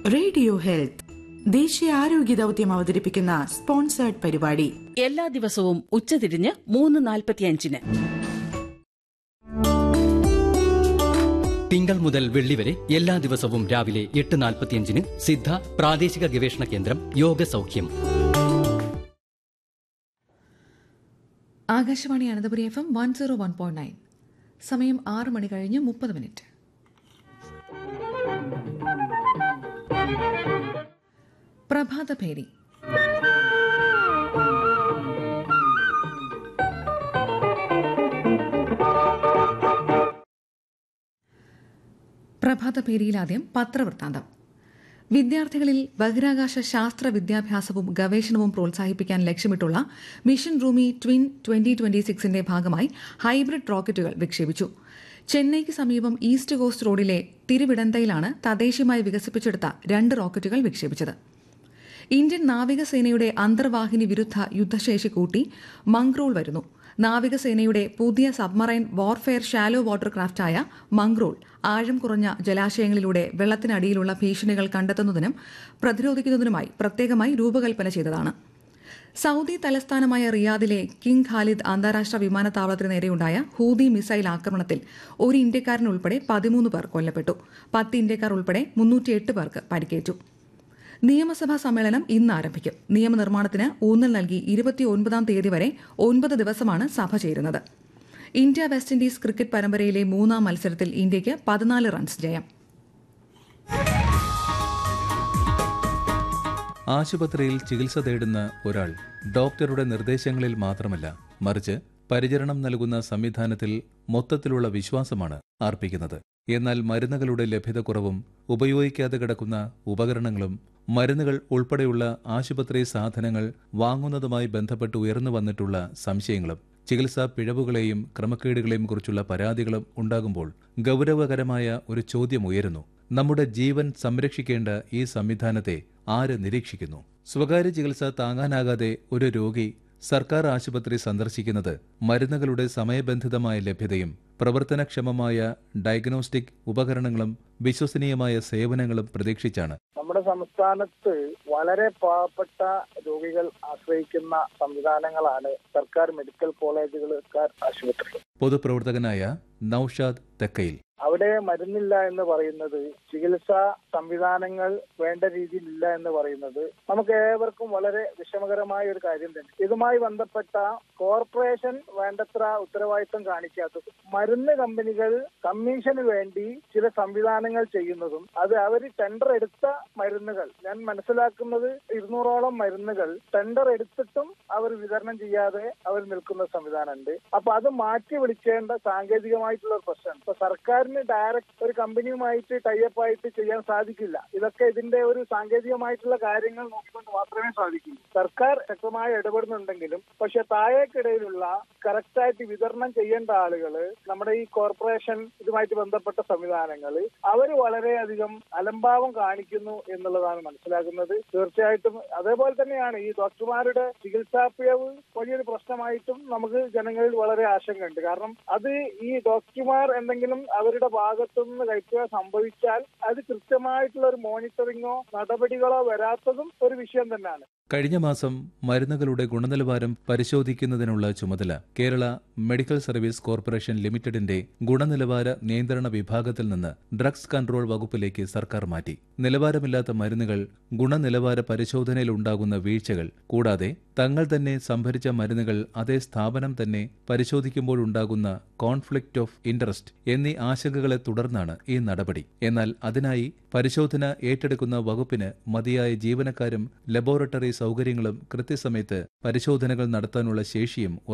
radio health ദേശീയ ആരോഗ്യ ദൗത്യം അവതരിപ്പിക്കുന്ന സ്പോൺസേർഡ് പരിപാടി എല്ലാ ദിവസവും ഉച്ചതിരിഞ്ഞ് മൂന്ന് നാൽപ്പത്തിയഞ്ചിന് തിങ്കൾ മുതൽ വെള്ളി വരെ എല്ലാ ദിവസവും രാവിലെ എട്ട് നാൽപ്പത്തിയഞ്ചിന് സിദ്ധ പ്രാദേശിക ഗവേഷണ കേന്ദ്രം യോഗ സൗഖ്യം Akashvani Ananthapuri F M one zero one point nine സമയം ആറ് മണി കഴിഞ്ഞ് മുപ്പത് മിനിറ്റ് പ്രഭാതഭേരി പ്രഭാതഭേരിയിലാദ്യം പത്രവൃത്താന്തം വിദ്യാർത്ഥികളിൽ ബഹിരാകാശ ശാസ്ത്ര വിദ്യാഭ്യാസവും ഗവേഷണവും പ്രോത്സാഹിപ്പിക്കാൻ ലക്ഷ്യമിട്ടുള്ള mission Rumi twin twenty twenty സിക്സിന്റെ ഭാഗമായി ഹൈബ്രിഡ് റോക്കറ്റുകൾ വിക്ഷേപിച്ചു ചെന്നൈക്ക് സമീപം ഈസ്റ്റ് കോസ്റ്റ് റോഡിലെ തിരുവിടന്തയിലാണ് തദ്ദേശീയമായി വികസിപ്പിച്ചെടുത്ത രണ്ട് റോക്കറ്റുകൾ വിക്ഷേപിച്ചത് ഇന്ത്യൻ നാവികസേനയുടെ അന്തർവാഹിനി വിരുദ്ധ യുദ്ധശേഷി കൂട്ടി മംഗ്രോൾ വരുന്നു നാവികസേനയുടെ പുതിയ സബ്മറൈൻ വാർഫെയർ ഷാലോ വാട്ടർ ക്രാഫ്റ്റായ മംഗ്രോൾ ആഴം കുറഞ്ഞ ജലാശയങ്ങളിലൂടെ വെള്ളത്തിനടിയിലുള്ള ഭീഷണികൾ കണ്ടെത്തുന്നതിനും പ്രതിരോധിക്കുന്നതിനുമായി പ്രത്യേകമായി രൂപകൽപ്പന ചെയ്തതാണ് സൗദി തലസ്ഥാനമായ റിയാദിലെ കിങ് ഖാലിദ് അന്താരാഷ്ട്ര വിമാനത്താവളത്തിന് നേരെയുണ്ടായ ഹൂതി മിസൈൽ ആക്രമണത്തിൽ ഒരു ഇന്ത്യക്കാരൻ ഉൾപ്പെടെ പതിമൂന്ന് പേർ കൊല്ലപ്പെട്ടു പത്ത് ഇന്ത്യക്കാർ ഉൾപ്പെടെ മുന്നൂറ്റിയെട്ട് പേർക്ക് പരിക്കേറ്റു നിയമസഭാ സമ്മേളനം ഇന്ന് ആരംഭിക്കും നിയമനിർമ്മാണത്തിന് ഊന്നൽ നൽകി ഇരുപത്തിയൊൻപതാം തീയതി വരെ ഒൻപത് ദിവസമാണ് സഭ ചേരുന്നത് ഇന്ത്യ വെസ്റ്റ് ഇൻഡീസ് ക്രിക്കറ്റ് പരമ്പരയിലെ മൂന്നാം മത്സരത്തിൽ ഇന്ത്യയ്ക്ക് പതിനാല് റൺസ് ജയം ആശുപത്രിയിൽ ചികിത്സ തേടുന്ന ഒരാൾ ഡോക്ടറുടെ നിർദ്ദേശങ്ങളിൽ മാത്രമല്ല മറിച്ച് പരിചരണം നൽകുന്ന സംവിധാനത്തിൽ മൊത്തത്തിലുള്ള വിശ്വാസമാണ് അർപ്പിക്കുന്നത് എന്നാൽ മരുന്നുകളുടെ ലഭ്യതക്കുറവും ഉപയോഗിക്കാതെ കിടക്കുന്ന ഉപകരണങ്ങളും മരുന്നുകൾ ഉൾപ്പെടെയുള്ള ആശുപത്രി സാധനങ്ങൾ വാങ്ങുന്നതുമായി ബന്ധപ്പെട്ട് ഉയർന്നു വന്നിട്ടുള്ള സംശയങ്ങളും ചികിത്സാ പിഴവുകളെയും ക്രമക്കേടുകളെയും കുറിച്ചുള്ള പരാതികളും ഉണ്ടാകുമ്പോൾ ഗൗരവകരമായ ഒരു ചോദ്യം ഉയരുന്നു നമ്മുടെ ജീവൻ സംരക്ഷിക്കേണ്ട ഈ സംവിധാനത്തെ ആര് നിരീക്ഷിക്കുന്നു സ്വകാര്യ ചികിത്സ താങ്ങാനാകാതെ ഒരു രോഗി സർക്കാർ ആശുപത്രി സന്ദർശിക്കുന്നത് മരുന്നുകളുടെ സമയബന്ധിതമായ ലഭ്യതയും പ്രവർത്തനക്ഷമമായ ഡയഗ്നോസ്റ്റിക് ഉപകരണങ്ങളും വിശ്വസനീയമായ സേവനങ്ങളും പ്രതീക്ഷിച്ചാണ് നമ്മുടെ സംസ്ഥാനത്ത് വളരെ പാവപ്പെട്ട രോഗികൾ ആശ്രയിക്കുന്ന സംവിധാനങ്ങളാണ് സർക്കാർ മെഡിക്കൽ കോളേജുകൾ സർക്കാർ ആശുപത്രികൾ പൊതുപ്രവർത്തകനായ നൌഷാദ് തെക്കയിൽ അവിടെ മരുന്നില്ല എന്ന് പറയുന്നത് ചികിത്സാ സംവിധാനങ്ങൾ വേണ്ട രീതിയിൽ ഇല്ല എന്ന് പറയുന്നത് നമുക്ക് ഏവർക്കും വളരെ വിഷമകരമായ ഒരു കാര്യം തന്നെ ഇതുമായി ബന്ധപ്പെട്ട കോർപ്പറേഷൻ വേണ്ടത്ര ഉത്തരവാദിത്തം കാണിക്കാത്തത് മരുന്ന് കമ്പനികൾ കമ്മീഷന് വേണ്ടി ചില സംവിധാനങ്ങൾ ചെയ്യുന്നതും അത് അവർ ടെൻഡർ എടുത്ത മരുന്നുകൾ ഞാൻ മനസ്സിലാക്കുന്നത് ഇരുന്നൂറോളം മരുന്നുകൾ ടെൻഡർ എടുത്തിട്ടും അവർ വിതരണം ചെയ്യാതെ അവർ നിൽക്കുന്ന സംവിധാനമുണ്ട് അപ്പൊ അത് മാറ്റി വിളിക്കേണ്ട സാങ്കേതികമായിട്ടുള്ള ഒരു പ്രശ്നമാണ് ഇപ്പൊ സർക്കാരിന് ഡയറക്റ്റ് ഒരു കമ്പനിയുമായിട്ട് ടൈപ്പ് ആയിട്ട് ചെയ്യാൻ സാധിക്കില്ല ഇതൊക്കെ ഇതിന്റെ ഒരു സാങ്കേതികമായിട്ടുള്ള കാര്യങ്ങൾ നോക്കിക്കൊണ്ട് മാത്രമേ സാധിക്കൂ സർക്കാർ ശക്തമായി ഇടപെടുന്നുണ്ടെങ്കിലും പക്ഷെ താഴേക്കിടയിലുള്ള കറക്റ്റായിട്ട് വിതരണം ചെയ്യേണ്ട ആളുകൾ നമ്മുടെ ഈ കോർപ്പറേഷൻ ഇതുമായിട്ട് ബന്ധപ്പെട്ട സംവിധാനങ്ങൾ അവർ വളരെയധികം അലംഭാവം കാണിക്കുന്നു എന്നുള്ളതാണ് മനസ്സിലാക്കുന്നത് തീർച്ചയായിട്ടും അതേപോലെ തന്നെയാണ് ഈ ഡോക്ടർമാരുടെ ചികിത്സാ പിഴവ് വലിയൊരു പ്രശ്നമായിട്ടും നമുക്ക് ജനങ്ങളിൽ വളരെ ആശങ്കയുണ്ട് കാരണം അത് ഈ ഡോക്ടർമാർ എന്തെങ്കിലും അവരുടെ ഭാഗത്തുനിന്ന് കഴിക്കുക സംഭവിച്ചാൽ അത് കൃത്യമായിട്ടുള്ള ഒരു മോണിറ്ററിങ്ങോ നടപടികളോ വരാത്തതും ഒരു വിഷയം തന്നെയാണ് കഴിഞ്ഞ മാസം മരുന്നുകളുടെ ഗുണനിലവാരം പരിശോധിക്കുന്നതിനുള്ള ചുമതല കേരള മെഡിക്കൽ സർവീസ് കോർപ്പറേഷൻ ലിമിറ്റഡിന്റെ ഗുണനിലവാര നിയന്ത്രണ വിഭാഗത്തിൽ നിന്ന് ഡ്രഗ്സ് കൺട്രോൾ വകുപ്പിലേക്ക് സർക്കാർ മാറ്റി നിലവാരമില്ലാത്ത മരുന്നുകൾ ഗുണനിലവാര പരിശോധനയിൽ ഉണ്ടാകുന്ന വീഴ്ചകൾ കൂടാതെ തങ്ങൾ തന്നെ സംഭരിച്ച മരുന്നുകൾ അതേ സ്ഥാപനം തന്നെ പരിശോധിക്കുമ്പോഴുണ്ടാകുന്ന കോൺഫ്ലിക്റ്റ് ഓഫ് ഇൻട്രസ്റ്റ് എന്നീ ആശങ്കകളെ തുടർന്നാണ് ഈ നടപടി എന്നാൽ അതിനായി പരിശോധന ഏറ്റെടുക്കുന്ന വകുപ്പിന് മതിയായ ജീവനക്കാരും ലബോറട്ടറി സൗകര്യങ്ങളും കൃത്യസമയത്ത് പരിശോധനകൾ നടത്താനുള്ള ശേഷിയും